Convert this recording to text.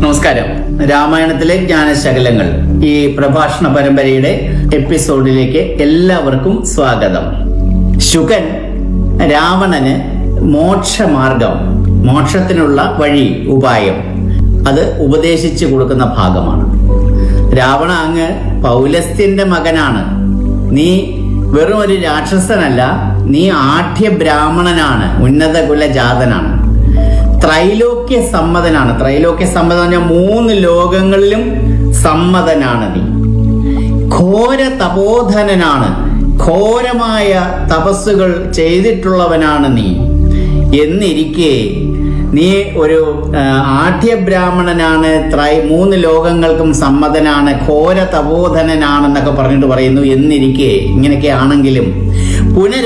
നമസ്കാരം രാമായണത്തിലെ ജ്ഞാനശകലങ്ങൾ ഈ പ്രഭാഷണ പരമ്പരയുടെ എപ്പിസോഡിലേക്ക് എല്ലാവർക്കും സ്വാഗതം ശുകൻ രാവണന് മോക്ഷമാർഗം മോക്ഷത്തിനുള്ള വഴി ഉപായം അത് ഉപദേശിച്ചു കൊടുക്കുന്ന ഭാഗമാണ് രാവണ അങ്ങ് പൗലസ്ത്യന്റെ മകനാണ് നീ വെറും ഒരു രാക്ഷസനല്ല നീ ആഠ്യ ബ്രാഹ്മണനാണ് ഉന്നത കുലജാതനാണ് ത്രൈലോക്യ സമ്മതനാണ് ത്രൈലോക്യ സമ്മതം എന്ന് പറഞ്ഞാൽ മൂന്ന് ലോകങ്ങളിലും സമ്മതനാണ് നീ ഘോര തപോധനനാണ് ഘോരമായ തപസ്സുകൾ ചെയ്തിട്ടുള്ളവനാണ് നീ എന്നിരിക്കെ നീ ഒരു ആ, ആഢ്യബ്രാഹ്മണനാണ് ത്രൈ മൂന്ന് ലോകങ്ങൾക്കും സമ്മതനാണ് ഘോര തപോധനനാണെന്നൊക്കെ പറഞ്ഞിട്ട് പറയുന്നു എന്നിരിക്കെ ഇങ്ങനെയൊക്കെ ആണെങ്കിലും പുനര